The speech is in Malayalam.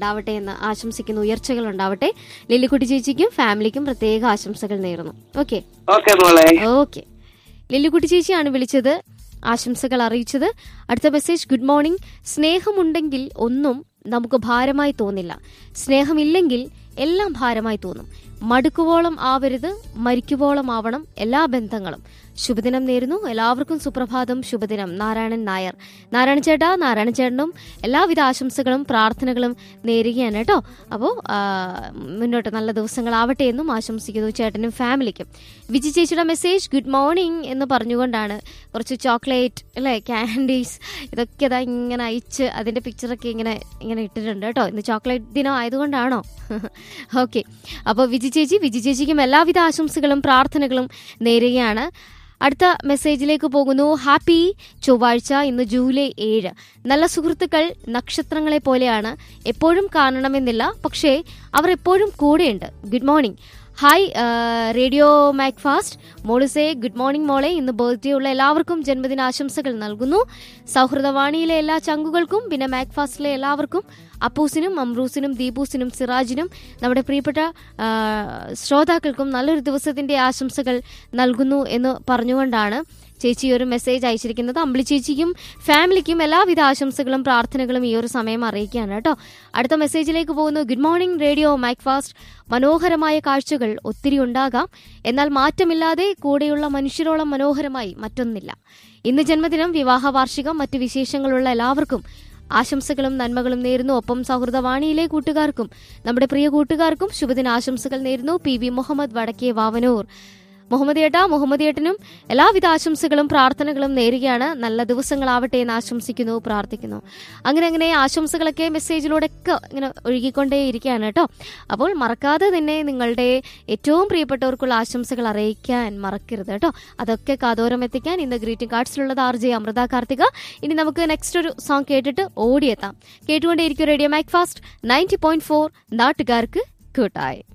ഉണ്ടാവട്ടെ എന്ന് ആശംസിക്കുന്നു ഉയർച്ചകൾ ഉണ്ടാവട്ടെ ലില്ലിക്കുട്ടി ചേച്ചിക്കും ഫാമിലിക്കും പ്രത്യേക ആശംസകൾ നേരുന്നു ഓക്കെ ഓക്കെ മോളെ ഓക്കെ ലില്ലിക്കുട്ടി ചേച്ചിയാണ് വിളിച്ചത് ആശംസകൾ അറിയിച്ചത് അടുത്ത മെസ്സേജ് ഗുഡ് മോർണിംഗ് സ്നേഹമുണ്ടെങ്കിൽ ഒന്നും നമുക്ക് ഭാരമായി തോന്നില്ല സ്നേഹമില്ലെങ്കിൽ എല്ലാം ഭാരമായി തോന്നും മടുക്കുവോളം ആവരുത് മരിക്കുവോളം ആവണം എല്ലാ ബന്ധങ്ങളും ശുഭദിനം നേരുന്നു എല്ലാവർക്കും സുപ്രഭാതം ശുഭദിനം നാരായണൻ നായർ നാരായണ ചേട്ടാ നാരായണ ചേട്ടനും എല്ലാവിധ ആശംസകളും പ്രാർത്ഥനകളും നേരുകയാണ് കേട്ടോ അപ്പോൾ മുന്നോട്ട് നല്ല ദിവസങ്ങളാവട്ടെ എന്നും ആശംസിക്കുന്നു ചേട്ടനും ഫാമിലിക്കും വിജി ചേച്ചിയുടെ മെസ്സേജ് ഗുഡ് മോർണിംഗ് എന്ന് പറഞ്ഞുകൊണ്ടാണ് കുറച്ച് ചോക്ലേറ്റ് അല്ലേ ക്യാൻഡീസ് ഇതൊക്കെ ഇതാ ഇങ്ങനെ അയച്ച് അതിന്റെ പിക്ചറൊക്കെ ഇങ്ങനെ ഇങ്ങനെ ഇട്ടിട്ടുണ്ട് കേട്ടോ ഇന്ന് ചോക്ലേറ്റ് ദിനം ആയതുകൊണ്ടാണോ ഓക്കെ അപ്പോൾ വിജി ചേച്ചി വിജി ചേച്ചിക്കും എല്ലാവിധ ആശംസകളും പ്രാർത്ഥനകളും നേരുകയാണ് അടുത്ത മെസ്സേജിലേക്ക് പോകുന്നു ഹാപ്പി ചൊവ്വാഴ്ച ഇന്ന് ജൂലൈ ഏഴ് നല്ല സുഹൃത്തുക്കൾ നക്ഷത്രങ്ങളെ പോലെയാണ് എപ്പോഴും കാണണമെന്നില്ല പക്ഷേ അവർ എപ്പോഴും കൂടെയുണ്ട് good morning hi radio Macfast മോളിസെ ഗുഡ് മോർണിംഗ് മോളെ ഇന്ന് ബർത്ത്ഡേ ഉള്ള എല്ലാവർക്കും ജന്മദിന ആശംസകൾ നൽകുന്നു സൗഹൃദവാണിയിലെ എല്ലാ ചങ്കുകൾക്കും പിന്നെ മാക്ഫാസ്റ്റിലെ എല്ലാവർക്കും അപ്പൂസിനും അമ്രൂസിനും ദീപൂസിനും സിറാജിനും നമ്മുടെ പ്രിയപ്പെട്ട ആ, ശ്രോതാക്കൾക്കും നല്ലൊരു ദിവസത്തിന്റെ ആശംസകൾ നൽകുന്നു എന്ന് പറഞ്ഞുകൊണ്ടാണ് ചേച്ചി ഈ ഒരു മെസ്സേജ് അയച്ചിരിക്കുന്നത് അമ്പിളി ചേച്ചിക്കും ഫാമിലിക്കും എല്ലാവിധ ആശംസകളും പ്രാർത്ഥനകളും ഈ ഒരു സമയം അറിയിക്കുകയാണ് കേട്ടോ അടുത്ത മെസ്സേജിലേക്ക് പോകുന്നു ഗുഡ് മോർണിംഗ് റേഡിയോ മൈക്ഫാസ്റ്റ് മനോഹരമായ കാഴ്ചകൾ ഒത്തിരി ഉണ്ടാകാം എന്നാൽ മാറ്റമില്ലാതെ കൂടെയുള്ള മനുഷ്യരോളം മനോഹരമായി മറ്റൊന്നില്ല ഇന്ന് ജന്മദിനം വിവാഹ വാർഷികം മറ്റ് വിശേഷങ്ങളുള്ള എല്ലാവർക്കും ആശംസകളും നന്മകളും നേരുന്നു ഒപ്പം സൗഹൃദവാണിയിലെ കൂട്ടുകാർക്കും നമ്മുടെ പ്രിയ കൂട്ടുകാർക്കും ശുഭദിന ആശംസകൾ നേരുന്നു പി വി മുഹമ്മദ് വടക്കേ വാവനൂർ മുഹമ്മദ് ഏട്ട മുഹമ്മദ് ഏട്ടനും എല്ലാവിധ ആശംസകളും പ്രാർത്ഥനകളും നേരുകയാണ് നല്ല ദിവസങ്ങളാവട്ടെ എന്ന് ആശംസിക്കുന്നു പ്രാർത്ഥിക്കുന്നു അങ്ങനെ അങ്ങനെ ആശംസകളൊക്കെ മെസ്സേജിലൂടെ ഒക്കെ ഇങ്ങനെ ഒഴുകിക്കൊണ്ടേ ഇരിക്കുകയാണ് കേട്ടോ അപ്പോൾ മറക്കാതെ തന്നെ നിങ്ങളുടെ ഏറ്റവും പ്രിയപ്പെട്ടവർക്കുള്ള ആശംസകൾ അറിയിക്കാൻ മറക്കരുത് കേട്ടോ അതൊക്കെ കാതോരം എത്തിക്കാൻ ഇന്ന് ഗ്രീറ്റിംഗ് കാർഡ്സിലുള്ളത് ആർ ജെ അമൃത കാർത്തിക ഇനി നമുക്ക് നെക്സ്റ്റ് ഒരു സോങ് കേട്ടിട്ട് ഓടിയെത്താം കേട്ടുകൊണ്ടേയിരിക്കും radio Macfast ninety point four നാട്ടുകാർക്ക് കൂട്ടായി